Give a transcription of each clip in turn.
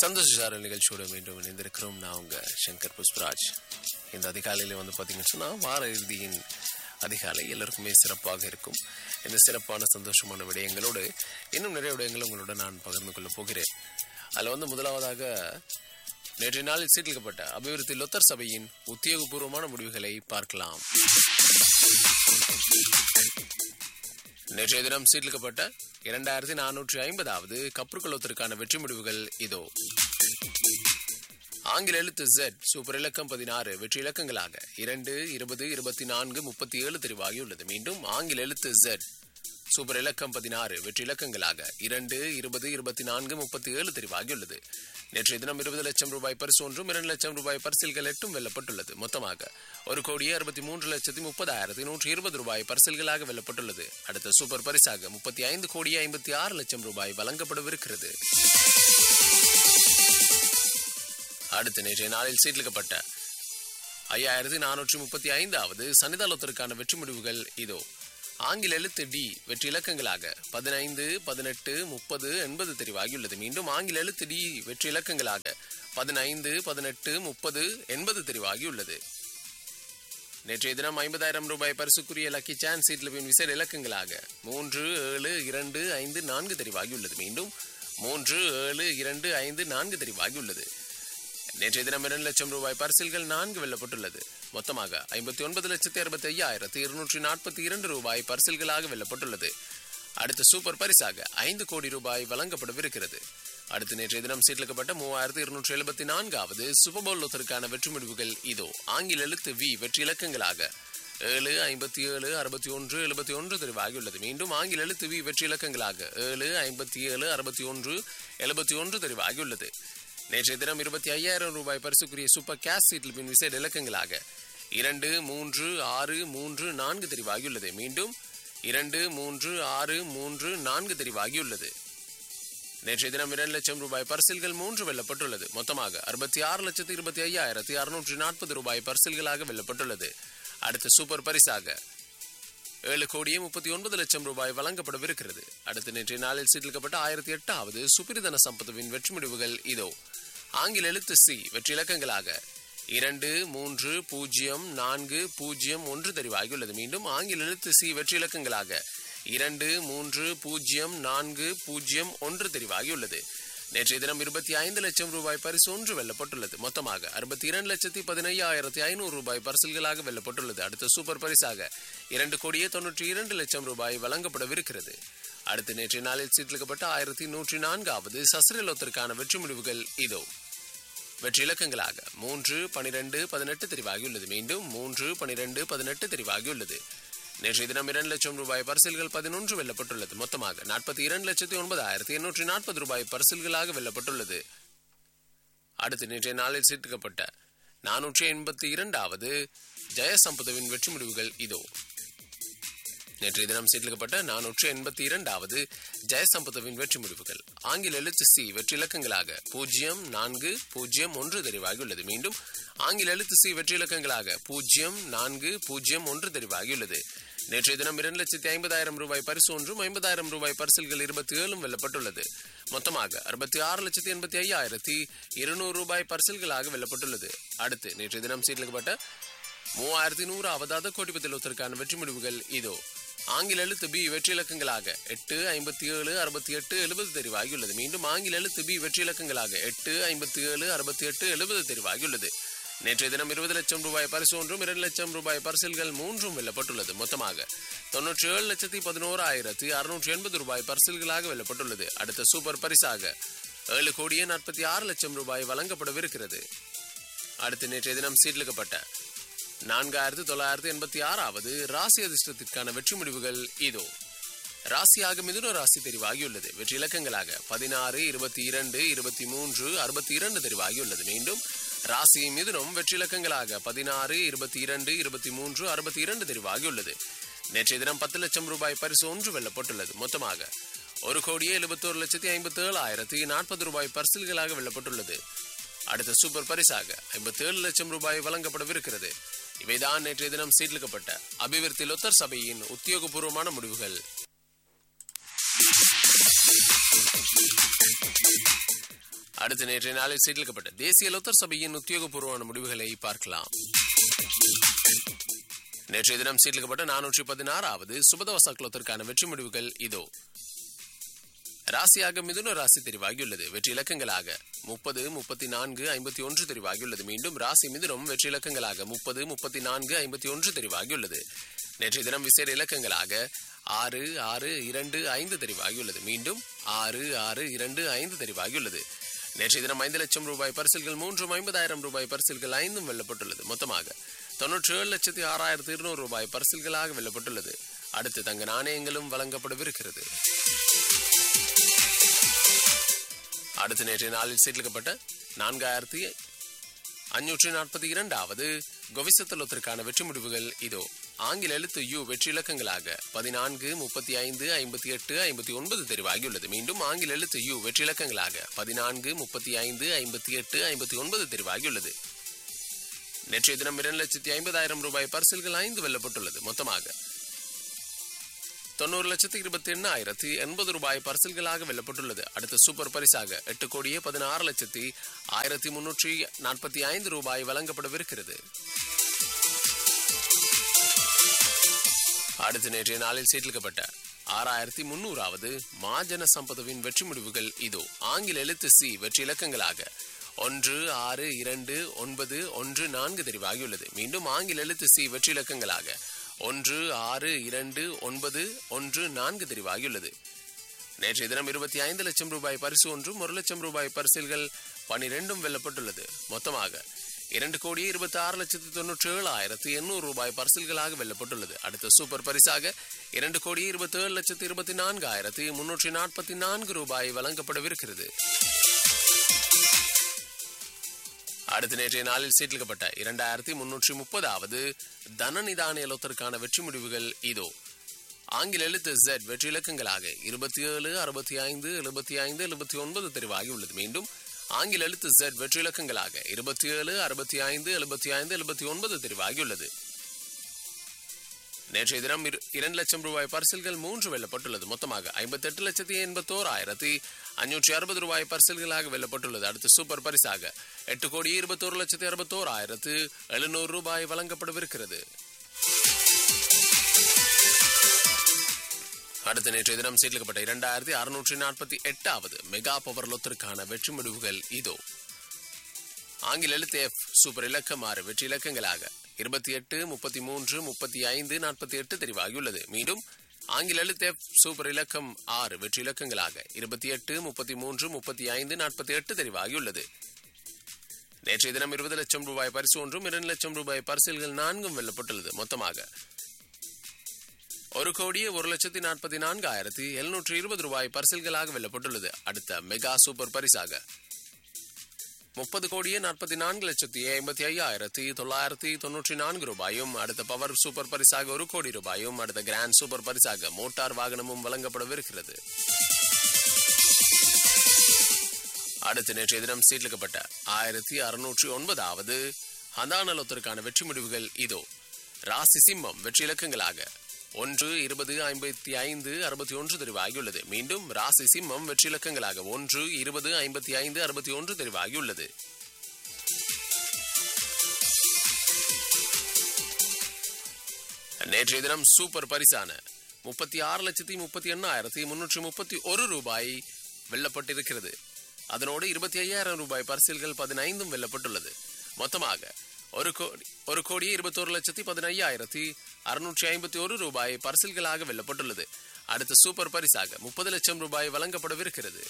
சந்தோஷ சாரல் நிகழ்ச்சியோட மீண்டும் இணைந்திருக்கிறோம் நான் உங்க சங்கர் புஷ்பராஜ் இந்த அதிகாலையில வந்து பார்த்தீங்கன்னு சொன்னா வார இறுதியின் அதிகாலை எல்லாருக்குமே சிறப்பாக இருக்கும் இந்த சிறப்பான சந்தோஷமான விடயங்களோடு இன்னும் நிறைய விடயங்களை உங்களோட நான் பகிர்ந்து கொள்ள போகிறேன் அதில் வந்து முதலாவதாக நேற்றைய நாளில் சீர்லிக்கப்பட்ட அபிவிருத்தி லொத்தர் சபையின் உத்தியோகபூர்வமான முடிவுகளை பார்க்கலாம் நேற்றைய தினம் சீர்லிக்கப்பட்ட இரண்டாயிரத்தி நானூற்றி ஐம்பதாவது கப்பற்கொள்ளத்திற்கான வெற்றி முடிவுகள் இதோ ஆங்கில எழுத்து Z சூப்பர் இலக்கம் பதினாறு வெற்றி இலக்கங்களாக இரண்டு இருபது இருபத்தி நான்கு முப்பத்தி ஏழு தெரிவாகியுள்ளது மீண்டும் ஆங்கில எழுத்து Z சூப்பர் இலக்கம் பதினாறு வெற்றி இலக்கங்களாக இரண்டு இருபது இருபத்தி நான்கு முப்பத்தி ஏழு தெரிவாகியுள்ளது நேற்றைய தினம் இருபது லட்சம் ரூபாய் பரிசு ஒன்றும் இரண்டு லட்சம் ரூபாய் பரிசில்கள் எட்டும் வெல்லப்பட்டுள்ளது மொத்தமாக ஒரு கோடியே அறுபத்தி மூன்று லட்சத்தி முப்பதாயிரத்தி நூற்றி இருபது ரூபாய் பரிசில்களாக வெல்லப்பட்டுள்ளது அடுத்த சூப்பர் பரிசாக முப்பத்தி ஐந்து கோடியே ஐம்பத்தி ஆறு லட்சம் ரூபாய் வழங்கப்படவிருக்கிறது அடுத்து நேற்றைய நாளில் சீர்லிக்கப்பட்ட ஐயாயிரத்தி நானூற்றி முப்பத்தி ஐந்தாவது சன்னிதானத்திற்கான வெற்றி முடிவுகள் இதோ ஆங்கில எழுத்து டி வெற்றி இலக்கங்களாக பதினைந்து பதினெட்டு முப்பது எண்பது தெரிவாகியுள்ளது மீண்டும் ஆங்கில எழுத்து டி வெற்றி இலக்கங்களாக பதினைந்து பதினெட்டு முப்பது எண்பது தெரிவாகியுள்ளது நேற்றைய தினம் ஐம்பதாயிரம் ரூபாய் பரிசுக்குரிய லக்கி சான்ஸ் சீட்லபின் விசேட இலக்கங்களாக மூன்று ஏழு இரண்டு ஐந்து நான்கு தெரிவாகியுள்ளது மீண்டும் மூன்று ஏழு இரண்டு ஐந்து நான்கு தெரிவாகியுள்ளது நேற்றைய தினம் இரண்டு லட்சம் ரூபாய் பரிசில்கள் நான்கு வெல்லப்பட்டுள்ளது மொத்தமாக ஐம்பத்தி ஒன்பது லட்சத்தி அறுபத்தி ஐயாயிரத்தி இருநூற்றி நாற்பத்தி இரண்டு ரூபாய் பரிசில்களாக வெல்லப்பட்டுள்ளது அடுத்த சூப்பர் பரிசாக ஐந்து கோடி ரூபாய் வழங்கப்படவிருக்கிறது அடுத்து நேற்றைய தினம் சீட்லிக்கப்பட்ட மூவாயிரத்தி இருநூற்றி எழுபத்தி நான்காவது சூப்பர்போல் லொத்தருக்கான வெற்றி முடிவுகள் இதோ ஆங்கில எழுத்து வி வெற்றி இலக்கங்களாக ஏழு ஐம்பத்தி ஏழு அறுபத்தி ஒன்று எழுபத்தி ஒன்று தெரிவாகியுள்ளது மீண்டும் ஆங்கில எழுத்து வி வெற்றி இலக்கங்களாக ஏழு ஐம்பத்தி ஏழு அறுபத்தி ஒன்று எழுபத்தி ஒன்று தெரிவாகியுள்ளது நேற்றைய தினம் இருபத்தி ஐயாயிரம் ரூபாய் பரிசுக்குரிய சூப்பர் கேஷ் சீட்டில் பின் விசேட இலக்கங்களாக இரண்டு மூன்று ஆறு மூன்று நான்கு தெரிவாகியுள்ளது மீண்டும் இரண்டு மூன்று ஆறு மூன்று நான்கு தெரிவாகியுள்ளது நேற்றைய தினம் இரண்டு லட்சம் ரூபாய் பரிசில்கள் மூன்று வெல்லப்பட்டுள்ளது மொத்தமாக அறுபத்தி ஆறு லட்சத்தி இருபத்தி ஐயாயிரத்தி அறுநூற்றி நாற்பது ரூபாய் பரிசில்களாக வெல்லப்பட்டுள்ளது அடுத்த சூப்பர் பரிசாக ஏழு கோடியே முப்பத்தி ஒன்பது லட்சம் ரூபாய் வழங்கப்படவிருக்கிறது அடுத்த நேற்றைய நாளில் சீர்லிக்கப்பட்ட ஆயிரத்தி எட்டாவது சுப்பிரிதன சம்பத்துவின் வெற்றி முடிவுகள் இதோ ஆங்கில எழுத்து சி வெற்றி இலக்கங்களாக இரண்டு மூன்று பூஜ்ஜியம் நான்கு பூஜ்ஜியம் ஒன்று தெரிவாகியுள்ளது மீண்டும் ஆங்கில எழுத்து சி வெற்றி இலக்கங்களாக இரண்டு மூன்று பூஜ்ஜியம் நான்கு பூஜ்ஜியம் ஒன்று தெரிவாகியுள்ளது நேற்றைய தினம் இருபத்தி ஐந்து லட்சம் ரூபாய் பரிசு ஒன்று வெல்லப்பட்டுள்ளது மொத்தமாக அறுபத்தி இரண்டு லட்சத்தி பதினையாயிரத்தி ஐநூறு ரூபாய் பரிசில்களாக வெல்லப்பட்டுள்ளது அடுத்த சூப்பர் பரிசாக இரண்டு கோடியே தொன்னூற்றி இரண்டு லட்சம் ரூபாய் வழங்கப்படவிருக்கிறது அடுத்து நேற்றைய நாளில் சீர்லிக்கப்பட்ட ஆயிரத்தி நூற்றி நான்காவது சஸ்ரலோத்திற்கான வெற்றி முடிவுகள் இதோ வெற்றி இலக்கங்களாக மூன்று பனிரெண்டு பதினெட்டு தெரிவாகியுள்ளது மீண்டும் மூன்று பனிரெண்டு பதினெட்டு தெரிவாகியுள்ளது நேற்றைய தினம் இரண்டு லட்சம் ரூபாய் பரிசில்கள் பதினொன்று வெல்லப்பட்டுள்ளது மொத்தமாக நாற்பத்தி இரண்டு லட்சத்தி ஒன்பதாயிரத்தி எண்ணூற்றி நாற்பது ரூபாய் பரிசில்களாக வெல்லப்பட்டுள்ளது அடுத்து நேற்றைய நாளில் சீர்க்கப்பட்ட நானூற்றி எண்பத்தி இரண்டாவது ஜெயசம்பதுவின் வெற்றி முடிவுகள் இதோ நேற்றைய தினம் சீர்லிக்கப்பட்ட நானூற்று எண்பத்தி இரண்டாவது ஜெயசம்பத்துவின் வெற்றி முடிவுகள் ஆங்கில எழுத்து சி வெற்றி இலக்கங்களாக பூஜ்ஜியம் நான்கு பூஜ்ஜியம் ஒன்று தெரிவாகியுள்ளது மீண்டும் ஆங்கில எழுத்து சி வெற்றி இலக்கங்களாக பூஜ்ஜியம் நான்கு பூஜ்ஜியம் ஒன்று தெரிவாகியுள்ளது நேற்றைய தினம் இரண்டு லட்சத்தி ஐம்பதாயிரம் ரூபாய் பரிசு ஒன்றும் ஐம்பதாயிரம் ரூபாய் பரிசில்கள் இருபத்தி ஏழும் வெல்லப்பட்டுள்ளது மொத்தமாக அறுபத்தி ஆறு லட்சத்தி எண்பத்தி ஐயாயிரத்தி இருநூறு ரூபாய் பரிசில்களாக வெல்லப்பட்டுள்ளது அடுத்து நேற்றைய தினம் சீர்லிக்கப்பட்ட மூவாயிரத்தி நூறு அவதாத கோடிபத்திலத்திற்கான வெற்றி முடிவுகள் இதோ ஆங்கில எழுத்து பி வெற்றி இலக்கங்களாக எட்டு ஐம்பத்தி ஏழு அறுபத்தி எட்டு எழுபது தெரிவாகியுள்ளது மீண்டும் ஆங்கில எழுத்து பி வெற்றி இலக்கங்களாக எட்டு ஐம்பத்தி ஏழு அறுபத்தி எட்டு எழுபது தெரிவாகியுள்ளது நேற்றைய தினம் இருபது லட்சம் ரூபாய் பரிசு ஒன்றும் இரண்டு லட்சம் ரூபாய் பரிசில்கள் மூன்றும் வெல்லப்பட்டுள்ளது மொத்தமாக தொன்னூற்றி ஏழு லட்சத்தி பதினோராயிரத்தி அறுநூற்றி எண்பது ரூபாய் பரிசில்களாக வெல்லப்பட்டுள்ளது அடுத்த சூப்பர் பரிசாக ஏழு கோடியே நாற்பத்தி ஆறு லட்சம் ரூபாய் வழங்கப்படவிருக்கிறது அடுத்து நேற்றைய தினம் சீர்லிக்கப்பட்ட நான்காயிரத்து தொள்ளாயிரத்து எண்பத்தி ஆறாவது ராசி அதிர்ஷ்டத்திற்கான வெற்றி முடிவுகள் இதோ ராசியாக மிதுன ராசி தெரிவாகியுள்ளது வெற்றி இலக்கங்களாக பதினாறு இருபத்தி இரண்டு இருபத்தி மூன்று அறுபத்தி இரண்டு தெரிவாகியுள்ளது மீண்டும் ராசி மிதுனம் வெற்றி இலக்கங்களாக பதினாறு இருபத்தி இரண்டு இருபத்தி மூன்று அறுபத்தி இரண்டு தெரிவாகியுள்ளது நேற்றைய தினம் பத்து லட்சம் ரூபாய் பரிசு ஒன்று வெல்லப்பட்டுள்ளது மொத்தமாக ஒரு கோடியே எழுபத்தோரு லட்சத்தி ஐம்பத்தி ஏழாயிரத்தி நாற்பது ரூபாய் பரிசில்களாக வெல்லப்பட்டுள்ளது அடுத்த சூப்பர் பரிசாக ஐம்பத்தி ஏழு லட்சம் ரூபாய் வழங்கப்படவிருக்கிறது இவைதான் நேற்றைய தினம் சீர்லிக்கப்பட்ட அபிவிருத்தி லொத்தர் சபையின் உத்தியோகபூர்வமான முடிவுகள் அடுத்த நேற்றைய நாளில் சீர்லிக்கப்பட்ட தேசிய லோத்தர் சபையின் உத்தியோகபூர்வமான முடிவுகளை பார்க்கலாம் நேற்றைய தினம் சீர்லிக்கப்பட்ட நானூற்றி பதினாறாவது சுபதவசாக்களத்திற்கான வெற்றி முடிவுகள் இதோ ராசியாக மிதுன ராசி தெரிவாகியுள்ளது வெற்றி இலக்கங்களாக முப்பது முப்பத்தி நான்கு ஐம்பத்தி ஒன்று தெரிவாகியுள்ளது மீண்டும் ராசி மிதுனம் வெற்றி இலக்கங்களாக முப்பது முப்பத்தி நான்கு ஐம்பத்தி ஒன்று தெரிவாகியுள்ளது நேற்றைய தினம் விசேட இலக்கங்களாக ஆறு ஆறு இரண்டு ஐந்து தெரிவாகியுள்ளது மீண்டும் ஆறு ஆறு இரண்டு ஐந்து தெரிவாகியுள்ளது நேற்றைய தினம் ஐந்து லட்சம் ரூபாய் பரிசில்கள் மூன்றும் ஐம்பதாயிரம் ரூபாய் பரிசில்கள் ஐந்தும் வெல்லப்பட்டுள்ளது மொத்தமாக தொன்னூற்றி ஏழு லட்சத்தி ஆறாயிரத்தி இருநூறு ரூபாய் பரிசில்களாக வெல்லப்பட்டுள்ளது அடுத்து தங்க நாணயங்களும் வழங்கப்படவிருக்கிறது அடுத்த நேற்றைய நாளில் சீர்லிக்கப்பட்ட நான்காயிரத்தி அஞ்சூற்றி நாற்பத்தி இரண்டாவது கொவிசத்தலத்திற்கான வெற்றி முடிவுகள் இதோ ஆங்கில எழுத்து யு வெற்றி இலக்கங்களாக பதினான்கு முப்பத்தி ஐந்து ஐம்பத்தி எட்டு ஐம்பத்தி ஒன்பது தெரிவாகியுள்ளது மீண்டும் ஆங்கில எழுத்து யு வெற்றி இலக்கங்களாக பதினான்கு முப்பத்தி ஐந்து ஐம்பத்தி எட்டு ஐம்பத்தி ஒன்பது தெரிவாகியுள்ளது நேற்றைய தினம் இரண்டு லட்சத்தி ஐம்பதாயிரம் ரூபாய் பரிசில்கள் ஐந்து வெல்லப்பட்டுள்ளது மொத்தமாக தொண்ணூறு லட்சத்தி இருபத்தி எண்ணாயிரத்தி எண்பது ரூபாய் பரிசில்களாக வெல்லப்பட்டுள்ளது அடுத்த சூப்பர் பரிசாக எட்டு கோடியே பதினாறு லட்சத்தி ஆயிரத்தி முன்னூற்றி நாற்பத்தி ஐந்து ரூபாய் வழங்கப்படவிருக்கிறது அடுத்த நேற்றைய நாளில் சீர்லிக்கப்பட்ட ஆறாயிரத்தி முன்னூறாவது மாஜன சம்பதவின் வெற்றி முடிவுகள் இதோ ஆங்கில எழுத்து சி வெற்றி இலக்கங்களாக ஒன்று ஆறு இரண்டு ஒன்பது ஒன்று நான்கு தெரிவாகியுள்ளது மீண்டும் ஆங்கில எழுத்து சி வெற்றி இலக்கங்களாக ஒன்று ஆறு இரண்டு ஒன்பது ஒன்று நான்கு தெரிவாகியுள்ளது நேற்றைய தினம் இருபத்தி ஐந்து லட்சம் ரூபாய் பரிசு ஒன்றும் ஒரு லட்சம் ரூபாய் பரிசில்கள் பனிரெண்டும் வெல்லப்பட்டுள்ளது மொத்தமாக இரண்டு கோடி இருபத்தி ஆறு லட்சத்தி தொண்ணூற்றி ஏழு ஆயிரத்தி எண்ணூறு ரூபாய் பரிசில்களாக வெல்லப்பட்டுள்ளது அடுத்த சூப்பர் பரிசாக இரண்டு கோடி இருபத்தி ஏழு லட்சத்தி இருபத்தி நான்கு ஆயிரத்தி முன்னூற்றி நாற்பத்தி நான்கு ரூபாய் வழங்கப்படவிருக்கிறது அடுத்த நேற்றைய நாளில் சீட்டிலிக்கப்பட்ட இரண்டாயிரத்தி முன்னூற்றி முப்பதாவது தனநிதான இலத்திற்கான வெற்றி முடிவுகள் இதோ ஆங்கில எழுத்து Z வெற்றி இலக்கங்களாக இருபத்தி ஏழு அறுபத்தி ஐந்து எழுபத்தி ஐந்து எழுபத்தி ஒன்பது தெரிவாகி உள்ளது மீண்டும் ஆங்கில எழுத்து Z வெற்றி இலக்கங்களாக இருபத்தி ஏழு அறுபத்தி ஐந்து எழுபத்தி ஐந்து எழுபத்தி ஒன்பது தெரிவாகியுள்ளது நேற்றைய தினம் இரு- இரண்டு லட்சம் ரூபாய் பரிசில்கள் மூன்று வெல்லப்பட்டுள்ளது மொத்தமாக ஐம்பத்தி எட்டு லட்சத்தி எண்பத்தோர் ஆயிரத்தி அஞ்சூற்றி அறுபது ரூபாய் பரிசில்களாக வெல்லப்பட்டுள்ளது அடுத்து சூப்பர் பரிசாக எட்டு கோடி இருபத்தோரு லட்சத்தி அறுபத்தோர் ஆயிரத்து எழுநூறு ரூபாய் வழங்கப்படவிருக்கிறது அடுத்த நேற்றைய தினம் சீர்லிக்கப்பட்ட இரண்டாயிரத்தி அறுநூற்றி நாற்பத்தி எட்டாவது மெகா பவர் லொத்திற்கான வெற்றி முடிவுகள் இதோ ஆங்கில எழுத்து எஃப் சூப்பர் இலக்கம் ஆறு வெற்றி இலக்கங்களாக இருபத்தி எட்டு முப்பத்தி மூன்று முப்பத்தி ஐந்து நாற்பத்தி எட்டு தெரிவாகியுள்ளது மீண்டும் ஆங்கில எழுத்து எஃப் சூப்பர் இலக்கம் ஆறு வெற்றி இலக்கங்களாக இருபத்தி எட்டு முப்பத்தி மூன்று முப்பத்தி ஐந்து நாற்பத்தி எட்டு தெரிவாகியுள்ளது நேற்றைய தினம் இருபது லட்சம் ரூபாய் பரிசு ஒன்றும் இரண்டு லட்சம் ரூபாய் பரிசில்கள் நான்கும் வெல்லப்பட்டுள்ளது மொத்தமாக ஒரு கோடியே ஒரு லட்சத்தி நாற்பத்தி நான்காயிரத்தி எழுநூற்றி இருபது ரூபாய் பரிசில்களாக வெல்லப்பட்டுள்ளது அடுத்த மெகா சூப்பர் பரிசாக முப்பது கோடியே நாற்பத்தி நான்கு லட்சத்தி ஐம்பத்தி ஐயாயிரத்தி தொள்ளாயிரத்தி தொன்னூற்றி நான்கு ரூபாயும் அடுத்த பவர் சூப்பர் பரிசாக ஒரு கோடி ரூபாயும் அடுத்த கிராண்ட் சூப்பர் பரிசாக மோட்டார் வாகனமும் வழங்கப்படவிருக்கிறது அடுத்து நேற்றைய தினம் சீர்லிக்கப்பட்ட ஆயிரத்தி அறுநூற்றி ஒன்பதாவது ஹந்தானலத்திற்கான வெற்றி முடிவுகள் இதோ ராசி சிம்மம் வெற்றி இலக்கங்களாக ஒன்று இருபது ஐம்பத்தி ஐந்து அறுபத்தி ஒன்று தெரிவாகியுள்ளது மீண்டும் ராசி சிம்மம் வெற்றி இலக்கங்களாக ஒன்று இருபது ஐம்பத்தி ஐந்து அறுபத்தி ஒன்று தெரிவாகியுள்ளது நேற்றைய தினம் சூப்பர் பரிசான முப்பத்தி ஆறு லட்சத்தி முப்பத்தி எண்ணாயிரத்தி முன்னூற்றி முப்பத்தி ஒரு ரூபாய் வெல்லப்பட்டிருக்கிறது அதனோடு இருபத்தி ஐயாயிரம் ரூபாய் பரிசில்கள் பதினைந்தும் வெல்லப்பட்டுள்ளது மொத்தமாக ஒரு கோடி ஒரு கோடி இருபத்தோரு லட்சத்தி பதினையாயிரத்தி அறுநூற்றி ஐம்பத்தி ஒரு ரூபாய் பரிசில்களாக வெல்லப்பட்டுள்ளது அடுத்த சூப்பர் பரிசாக முப்பது லட்சம் ரூபாய் வழங்கப்படவிருக்கிறது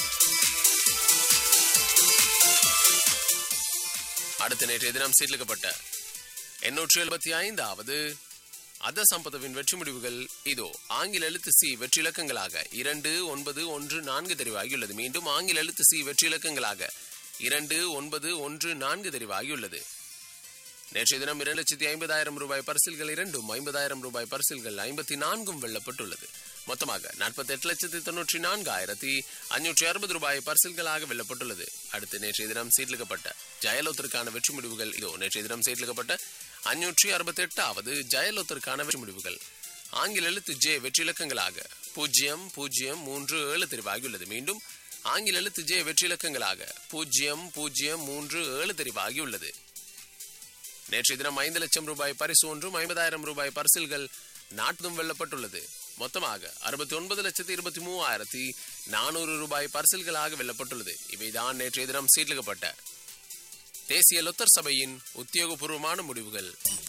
அடுத்த நேற்றைய தினம் சீர்லிக்கப்பட்ட எண்ணூற்றி எழுபத்தி ஐந்தாவது அத சம்பதவின் வெற்றி முடிவுகள் இதோ ஆங்கில எழுத்து சி வெற்றி இலக்கங்களாக இரண்டு ஒன்பது ஒன்று நான்கு தெரிவாகியுள்ளது மீண்டும் ஆங்கில எழுத்து சி வெற்றி இலக்கங்களாக இரண்டு ஒன்பது ஒன்று நான்கு தெரிவாகியுள்ளது நேற்றைய தினம் இரண்டு லட்சத்தி ஐம்பதாயிரம் ரூபாய் பரிசில்கள் இரண்டும் ஐம்பதாயிரம் ரூபாய் பரிசில்கள் ஐம்பத்தி நான்கும் வெல்லப்பட்டுள்ளது மொத்தமாக நாற்பத்தி எட்டு லட்சத்தி தொன்னூற்றி நான்காயிரத்தி அஞ்சூற்றி அறுபது ரூபாய் பரிசில்களாக வெல்லப்பட்டுள்ளது அடுத்து நேற்றைய தினம் சீர்லிக்கப்பட்ட ஜெயலோத்திற்கான வெற்றி முடிவுகள் இதோ நேற்றைய தினம் சீர்லிக்கப்பட்ட அஞ்சூற்றி அறுபத்தி எட்டாவது ஜெயலோத்திற்கான வெற்றி முடிவுகள் ஆங்கில எழுத்து ஜே வெற்றி இலக்கங்களாக பூஜ்ஜியம் பூஜ்ஜியம் மூன்று ஏழு தெரிவாகியுள்ளது மீண்டும் ஆங்கில எழுத்து ஜே வெற்றி இலக்கங்களாக பூஜ்ஜியம் பூஜ்ஜியம் மூன்று ஏழு தெரிவாகியுள்ளது நேற்றைய தினம் ஐந்து லட்சம் ரூபாய் பரிசு ஒன்றும் ஐம்பதாயிரம் ரூபாய் பரிசில்கள் நாட்டும் வெல்லப்பட்டுள்ளது மொத்தமாக அறுபத்தி ஒன்பது லட்சத்தி இருபத்தி மூவாயிரத்தி நானூறு ரூபாய் பரிசில்களாக வெல்லப்பட்டுள்ளது இவைதான் நேற்றைய தினம் சீர்லிக்கப்பட்ட தேசிய லொத்தர் சபையின் உத்தியோகபூர்வமான முடிவுகள்